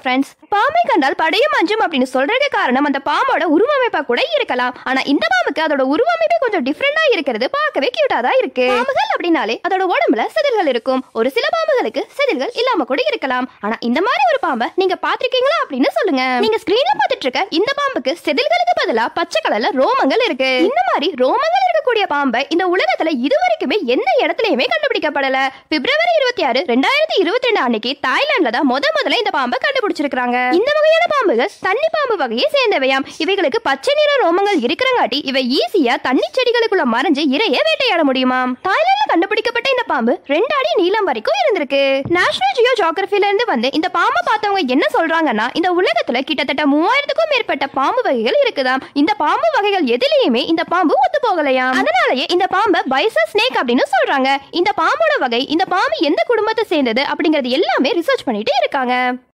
friends பாம்பை கண்டால் படையும் அஞ்சும் அப்படின்னு சொல்றதுக்கு காரணம் அந்த பாம்போட உருவமைப்பா கூட இருக்கலாம் ஆனா இந்த பாம்புக்கு அதோட உருவமைப்பே கொஞ்சம் டிஃப்ரெண்டா இருக்கிறது பார்க்கவே கியூட்டா தான் இருக்கு பாம்புகள் அப்படின்னாலே அதோட உடம்புல செதில்கள் இருக்கும் ஒரு சில பாம்புகளுக்கு செதில்கள் இல்லாம கூட இருக்கலாம் ஆனா இந்த மாதிரி ஒரு பாம்பை நீங்க பாத்திருக்கீங்களா அப்படின்னு சொல்லுங்க நீங்க ஸ்கிரீன்ல பாத்துட்டு இருக்க இந்த பாம்புக்கு செதில்களுக்கு பதிலா பச்சை கலர்ல ரோமங்கள் இருக்கு இந்த மாதிரி ரோமங்கள் இருக்கக்கூடிய பாம்பை இந்த உலகத்துல இதுவரைக்குமே எந்த இடத்துலயுமே கண்டுபிடிக்கப்படல பிப்ரவரி இருபத்தி ஆறு ரெண்டாயிரத்தி இருபத்தி ரெண்டு அன்னைக்கு தாய்லாந்துல தான் முத முதல்ல இந்த பாம்பை கண்டுபிடிச்சிருக்காங்க இந்த வகையான பாம்புகள் தண்ணி பாம்பு வகையை சேர்ந்தவையாம் இவைகளுக்கு பச்சை நிற ரோமங்கள் இருக்கிறங்காட்டி இவை ஈஸியா தண்ணி செடிகளுக்குள்ள மறைஞ்சு இரைய வேட்டையாட முடியுமாம் தாய்லாந்துல கண்டுபிடிக்கப்பட்ட இந்த பாம்பு ரெண்டு அடி நீளம் வரைக்கும் இருந்திருக்கு நேஷனல் ஜியோ ஜியோகிராபில இருந்து வந்து இந்த பாம்பை பார்த்தவங்க என்ன சொல்றாங்கன்னா இந்த உலகத்துல கிட்டத்தட்ட மூவாயிரத்துக்கும் மேற்பட்ட பாம்பு வகைகள் இருக்குதாம் இந்த பாம்பு வகைகள் எதுலயுமே இந்த பாம்பு ஒத்து போகலையாம் அதனாலயே இந்த பாம்பை பைசா ஸ்னேக் அப்படின்னு சொல்றாங்க இந்த பாம்போட வகை இந்த பாம்பு எந்த குடும்பத்தை சேர்ந்தது அப்படிங்கறது எல்லாமே ரிசர்ச் பண்ணிட்டு இருக்காங்க